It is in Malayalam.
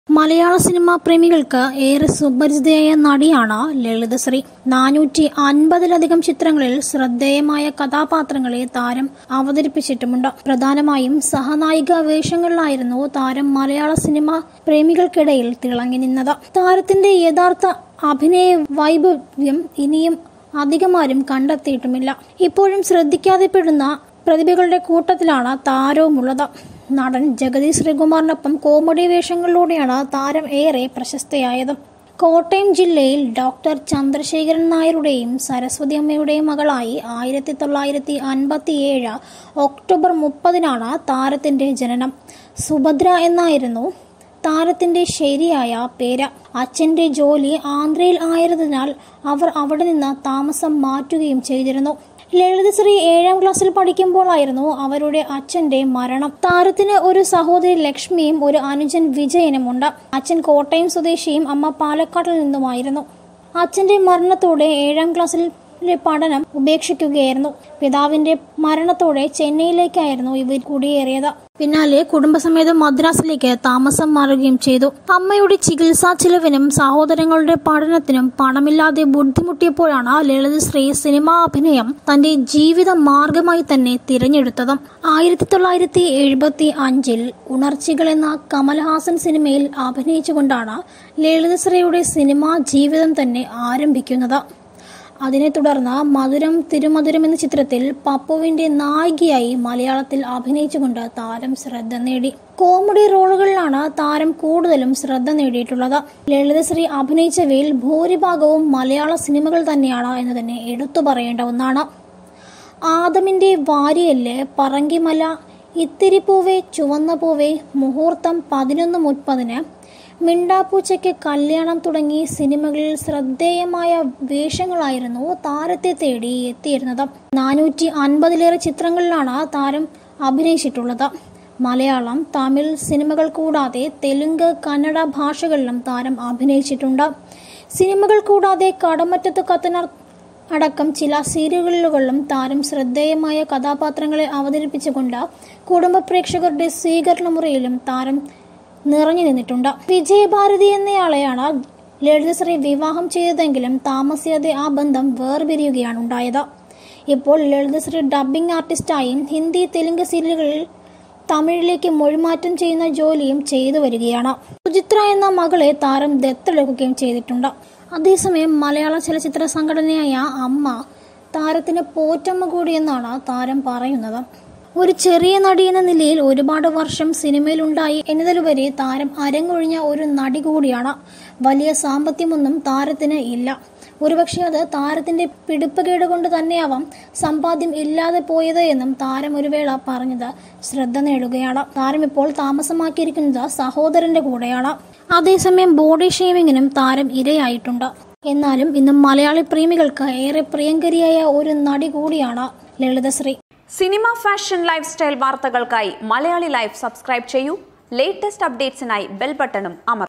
മലയാള സിനിമാ പ്രേമികൾക്ക് ഏറെ സുപരിചിതയായ നടിയാണ് ലളിതശ്രീ നാനൂറ്റി അൻപതിലധികം ചിത്രങ്ങളിൽ ശ്രദ്ധേയമായ കഥാപാത്രങ്ങളെ താരം അവതരിപ്പിച്ചിട്ടുമുണ്ട് പ്രധാനമായും സഹനായിക വേഷങ്ങളിലായിരുന്നു താരം മലയാള സിനിമാ പ്രേമികൾക്കിടയിൽ തിളങ്ങി നിന്നത് താരത്തിന്റെ യഥാർത്ഥ അഭിനയ വൈഭവ്യം ഇനിയും അധികമാരും കണ്ടെത്തിയിട്ടുമില്ല ഇപ്പോഴും ശ്രദ്ധിക്കാതെ പെടുന്ന പ്രതിഭകളുടെ കൂട്ടത്തിലാണ് താരവുമുള്ളത് നടൻ ജഗതി ശ്രീകുമാറിനൊപ്പം കോമഡി വേഷങ്ങളിലൂടെയാണ് താരം ഏറെ പ്രശസ്തയായത് കോട്ടയം ജില്ലയിൽ ഡോക്ടർ ചന്ദ്രശേഖരൻ നായരുടെയും സരസ്വതി അമ്മയുടെയും മകളായി ആയിരത്തി തൊള്ളായിരത്തി അൻപത്തിയേഴ് ഒക്ടോബർ മുപ്പതിനാണ് താരത്തിന്റെ ജനനം സുഭദ്ര എന്നായിരുന്നു താരത്തിന്റെ ശരിയായ പേര് അച്ഛന്റെ ജോലി ആന്ധ്രയിൽ ആയിരുന്നതിനാൽ അവർ അവിടെ നിന്ന് താമസം മാറ്റുകയും ചെയ്തിരുന്നു ലളിതശ്രീ ഏഴാം ക്ലാസ്സിൽ പഠിക്കുമ്പോഴായിരുന്നു അവരുടെ അച്ഛന്റെ മരണം താരത്തിന് ഒരു സഹോദരി ലക്ഷ്മിയും ഒരു അനുജൻ വിജയനും ഉണ്ട് അച്ഛൻ കോട്ടയം സ്വദേശിയും അമ്മ പാലക്കാട്ടിൽ നിന്നുമായിരുന്നു അച്ഛന്റെ മരണത്തോടെ ഏഴാം ക്ലാസ്സിലെ പഠനം ഉപേക്ഷിക്കുകയായിരുന്നു പിതാവിന്റെ മരണത്തോടെ ചെന്നൈയിലേക്കായിരുന്നു ഇവർ കുടിയേറിയത് പിന്നാലെ കുടുംബസമേതം മദ്രാസിലേക്ക് താമസം മാറുകയും ചെയ്തു അമ്മയുടെ ചികിത്സാ ചിലവിനും സഹോദരങ്ങളുടെ പഠനത്തിനും പണമില്ലാതെ ബുദ്ധിമുട്ടിയപ്പോഴാണ് ലളിതശ്രീ സിനിമാ അഭിനയം തന്റെ ജീവിത മാർഗമായി തന്നെ തിരഞ്ഞെടുത്തത് ആയിരത്തി തൊള്ളായിരത്തി എഴുപത്തി അഞ്ചിൽ ഉണർച്ചികൾ എന്ന കമൽഹാസൻ സിനിമയിൽ അഭിനയിച്ചുകൊണ്ടാണ് ലളിതശ്രീയുടെ സിനിമാ ജീവിതം തന്നെ ആരംഭിക്കുന്നത് അതിനെ തുടർന്ന് മധുരം തിരുമധുരം എന്ന ചിത്രത്തിൽ പപ്പുവിന്റെ നായികയായി മലയാളത്തിൽ അഭിനയിച്ചുകൊണ്ട് താരം ശ്രദ്ധ നേടി കോമഡി റോളുകളിലാണ് താരം കൂടുതലും ശ്രദ്ധ നേടിയിട്ടുള്ളത് ലളിതശ്രീ അഭിനയിച്ചവയിൽ ഭൂരിഭാഗവും മലയാള സിനിമകൾ തന്നെയാണ് എന്ന് തന്നെ എടുത്തു പറയേണ്ട ഒന്നാണ് ആദമിന്റെ വാരിയല്ല് പറങ്കിമല ഇത്തിരിപ്പൂവേ ചുവന്ന പൂവേ മുഹൂർത്തം പതിനൊന്ന് മുപ്പതിന് മിണ്ടാപ്പൂച്ചയ്ക്ക് കല്യാണം തുടങ്ങി സിനിമകളിൽ ശ്രദ്ധേയമായ വേഷങ്ങളായിരുന്നു താരത്തെ തേടി എത്തിയിരുന്നത് നാനൂറ്റി അൻപതിലേറെ ചിത്രങ്ങളിലാണ് താരം അഭിനയിച്ചിട്ടുള്ളത് മലയാളം തമിഴ് സിനിമകൾ കൂടാതെ തെലുങ്ക് കന്നഡ ഭാഷകളിലും താരം അഭിനയിച്ചിട്ടുണ്ട് സിനിമകൾ കൂടാതെ കടമറ്റത്ത് കത്തനാർ അടക്കം ചില സീരിയലുകളിലും താരം ശ്രദ്ധേയമായ കഥാപാത്രങ്ങളെ അവതരിപ്പിച്ചുകൊണ്ട് കുടുംബ പ്രേക്ഷകരുടെ സ്വീകരണ മുറിയിലും താരം നിറഞ്ഞു നിന്നിട്ടുണ്ട് വിജയഭാരതി എന്നയാളെയാണ് ലളിതശ്രീ വിവാഹം ചെയ്തതെങ്കിലും താമസിയാതെ ആ ബന്ധം വേർപിരിയുകയാണ് ഉണ്ടായത് ഇപ്പോൾ ലളിതശ്രീ ഡബ്ബിംഗ് ആർട്ടിസ്റ്റായും ഹിന്ദി തെലുങ്ക് സീരിയലുകളിൽ തമിഴിലേക്ക് മൊഴിമാറ്റം ചെയ്യുന്ന ജോലിയും ചെയ്തു വരികയാണ് സുചിത്ര എന്ന മകളെ താരം ദത്തെടുക്കുകയും ചെയ്തിട്ടുണ്ട് അതേസമയം മലയാള ചലച്ചിത്ര സംഘടനയായ അമ്മ താരത്തിന് പോറ്റമ്മ കൂടിയെന്നാണ് താരം പറയുന്നത് ഒരു ചെറിയ നടി എന്ന നിലയിൽ ഒരുപാട് വർഷം സിനിമയിലുണ്ടായി എന്നതിലുപരി താരം അരങ്ങൊഴിഞ്ഞ ഒരു നടി കൂടിയാണ് വലിയ സാമ്പത്തികമൊന്നും താരത്തിന് ഇല്ല ഒരുപക്ഷെ അത് താരത്തിന്റെ പിടിപ്പുകേട് കൊണ്ട് തന്നെയാവാം സമ്പാദ്യം ഇല്ലാതെ പോയത് എന്നും താരം ഒരു വേള പറഞ്ഞത് ശ്രദ്ധ നേടുകയാണ് താരം ഇപ്പോൾ താമസമാക്കിയിരിക്കുന്നത് സഹോദരന്റെ കൂടെയാണ് അതേസമയം ബോഡി ഷേമിങ്ങിനും താരം ഇരയായിട്ടുണ്ട് എന്നാലും ഇന്ന് മലയാളി പ്രേമികൾക്ക് ഏറെ പ്രിയങ്കരിയായ ഒരു നടി കൂടിയാണ് Lalithasree cinema fashion lifestyle വാർത്തകൾക്കായി മലയാളി ലൈഫ് സബ്സ്ക്രൈബ് ചെയ്യൂ ലേറ്റസ്റ്റ് അപ്ഡേറ്റ്സിനായി ബെൽ ബട്ടണും അമർ